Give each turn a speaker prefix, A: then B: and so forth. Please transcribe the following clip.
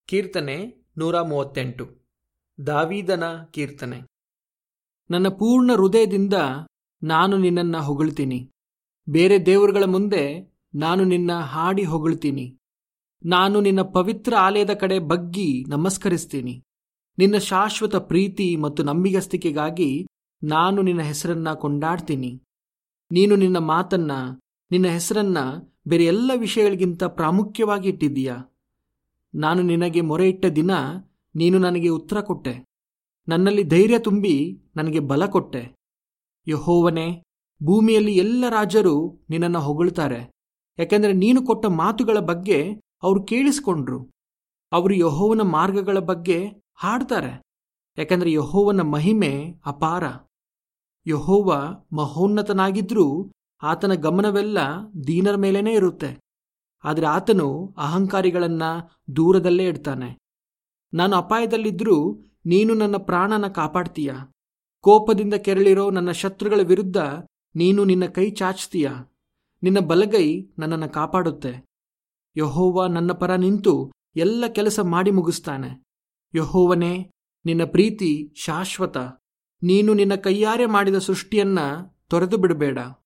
A: ಕೀರ್ತನೆ ನೂರ ಮೂವತ್ತೆಂಟು ದಾವೀದನ ಕೀರ್ತನೆ ನನ್ನ ಪೂರ್ಣ ಹೃದಯದಿಂದ ನಾನು ನಿನ್ನನ್ನು ಹೊಗಳ್ತೀನಿ ಬೇರೆ ದೇವರುಗಳ ಮುಂದೆ ನಾನು ನಿನ್ನ ಹಾಡಿ ಹೊಗಳ್ತೀನಿ ನಾನು ನಿನ್ನ ಪವಿತ್ರ ಆಲಯದ ಕಡೆ ಬಗ್ಗಿ ನಮಸ್ಕರಿಸ್ತೀನಿ ನಿನ್ನ ಶಾಶ್ವತ ಪ್ರೀತಿ ಮತ್ತು ನಂಬಿಗಸ್ತಿಕೆಗಾಗಿ ನಾನು ನಿನ್ನ ಹೆಸರನ್ನ ಕೊಂಡಾಡ್ತೀನಿ ನೀನು ನಿನ್ನ ಮಾತನ್ನ ನಿನ್ನ ಹೆಸರನ್ನ ಬೇರೆ ಎಲ್ಲ ವಿಷಯಗಳಿಗಿಂತ ಪ್ರಾಮುಖ್ಯವಾಗಿ ಇಟ್ಟಿದ್ದೀಯಾ ನಾನು ನಿನಗೆ ಮೊರೆ ಇಟ್ಟ ದಿನ ನೀನು ನನಗೆ ಉತ್ತರ ಕೊಟ್ಟೆ ನನ್ನಲ್ಲಿ ಧೈರ್ಯ ತುಂಬಿ ನನಗೆ ಬಲ ಕೊಟ್ಟೆ ಯಹೋವನೇ ಭೂಮಿಯಲ್ಲಿ ಎಲ್ಲ ರಾಜರು ನಿನ್ನನ್ನು ಹೊಗಳ್ತಾರೆ ಯಾಕೆಂದರೆ ನೀನು ಕೊಟ್ಟ ಮಾತುಗಳ ಬಗ್ಗೆ ಅವರು ಕೇಳಿಸ್ಕೊಂಡ್ರು ಅವರು ಯಹೋವನ ಮಾರ್ಗಗಳ ಬಗ್ಗೆ ಹಾಡ್ತಾರೆ ಯಾಕಂದ್ರೆ ಯಹೋವನ ಮಹಿಮೆ ಅಪಾರ ಯಹೋವ ಮಹೋನ್ನತನಾಗಿದ್ರೂ ಆತನ ಗಮನವೆಲ್ಲ ದೀನರ ಮೇಲೇನೇ ಇರುತ್ತೆ ಆದರೆ ಆತನು ಅಹಂಕಾರಿಗಳನ್ನ ದೂರದಲ್ಲೇ ಇಡ್ತಾನೆ ನಾನು ಅಪಾಯದಲ್ಲಿದ್ದರೂ ನೀನು ನನ್ನ ಪ್ರಾಣನ ಕಾಪಾಡ್ತೀಯ ಕೋಪದಿಂದ ಕೆರಳಿರೋ ನನ್ನ ಶತ್ರುಗಳ ವಿರುದ್ಧ ನೀನು ನಿನ್ನ ಕೈ ಚಾಚ್ತೀಯ ನಿನ್ನ ಬಲಗೈ ನನ್ನನ್ನು ಕಾಪಾಡುತ್ತೆ ಯಹೋವ ನನ್ನ ಪರ ನಿಂತು ಎಲ್ಲ ಕೆಲಸ ಮಾಡಿ ಮುಗಿಸ್ತಾನೆ ಯಹೋವನೇ ನಿನ್ನ ಪ್ರೀತಿ ಶಾಶ್ವತ ನೀನು ನಿನ್ನ ಕೈಯಾರೆ ಮಾಡಿದ ಸೃಷ್ಟಿಯನ್ನ ತೊರೆದು ಬಿಡಬೇಡ